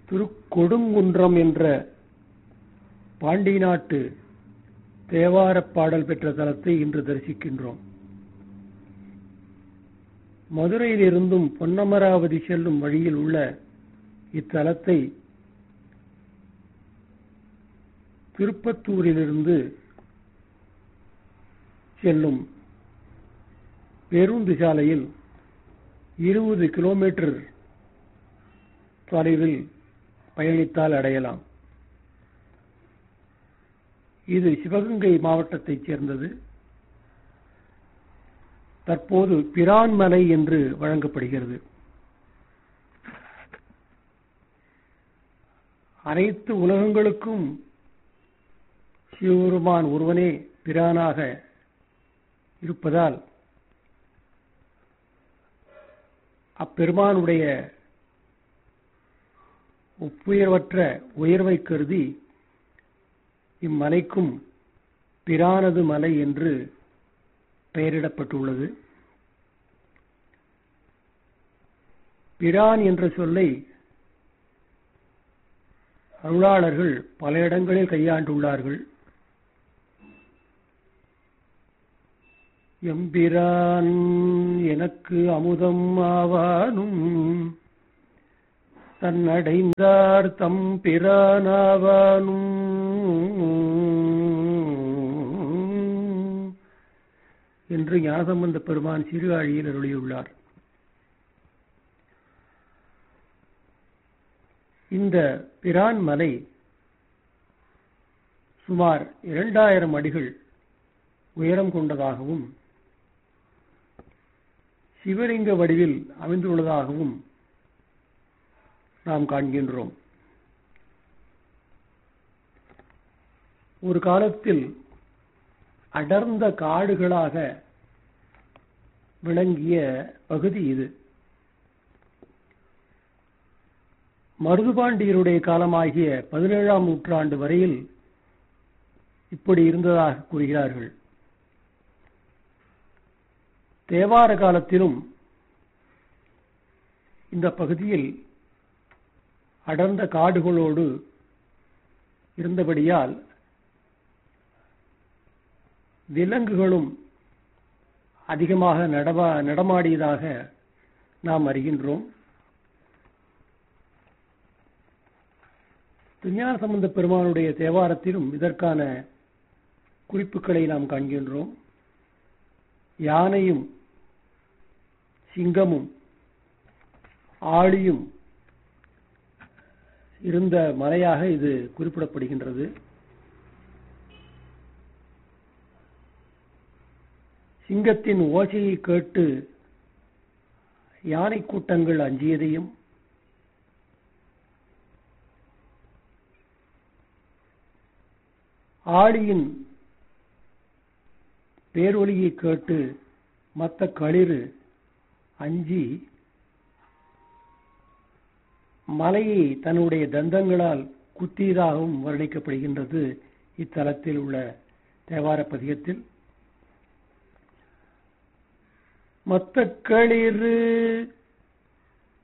திருக்கொடுங்குன்றம் என்ற பாண்டி நாட்டு தேவாரப் பாடல் பெற்ற தலத்தை இன்று தரிசிக்கின்றோம் மதுரையிலிருந்தும் பொன்னமராவதி செல்லும் வழியில் உள்ள இத்தலத்தை திருப்பத்தூரிலிருந்து செல்லும் பேருந்து சாலையில் இருபது கிலோமீட்டர் தொலைவில் பயணித்தால் அடையலாம் இது சிவகங்கை மாவட்டத்தைச் சேர்ந்தது தற்போது பிரான்மலை என்று வழங்கப்படுகிறது அனைத்து உலகங்களுக்கும் சிவபெருமான் ஒருவனே பிரானாக இருப்பதால் அப்பெருமானுடைய ஒப்புயர்வற்ற உயர்வை கருதி இம்மலைக்கும் பிரானது மலை என்று பெயரிடப்பட்டுள்ளது பிரான் என்ற சொல்லை அருளாளர்கள் பல இடங்களில் கையாண்டுள்ளார்கள் எம்பிரான் எனக்கு அமுதம் ஆவானும் தன்னடைந்தார் தம் பிரானாவானும் என்று ஞானசம்பந்த பெருமான் சிறுகாழியில் அருளியுள்ளார் இந்த பிரான் மலை சுமார் இரண்டாயிரம் அடிகள் உயரம் கொண்டதாகவும் சிவலிங்க வடிவில் அமைந்துள்ளதாகவும் நாம் காண்கின்றோம் ஒரு காலத்தில் அடர்ந்த காடுகளாக விளங்கிய பகுதி இது மருதுபாண்டியருடைய காலமாகிய பதினேழாம் நூற்றாண்டு வரையில் இப்படி இருந்ததாக கூறுகிறார்கள் தேவார காலத்திலும் இந்த பகுதியில் அடர்ந்த காடுகளோடு இருந்தபடியால் விலங்குகளும் அதிகமாக நடமா நடமாடியதாக நாம் அறிகின்றோம் திருஞான சம்பந்த பெருமானுடைய தேவாரத்திலும் இதற்கான குறிப்புகளை நாம் காண்கின்றோம் யானையும் சிங்கமும் ஆளியும் இருந்த மலையாக இது குறிப்பிடப்படுகின்றது சிங்கத்தின் ஓசையை கேட்டு யானை கூட்டங்கள் அஞ்சியதையும் ஆடியின் பேரொலியை கேட்டு மத்த களிறு அஞ்சி மலையை தன்னுடைய தந்தங்களால் குத்தியதாகவும் வர்ணிக்கப்படுகின்றது இத்தலத்தில் உள்ள தேவார பதிகத்தில் மத்த களிறு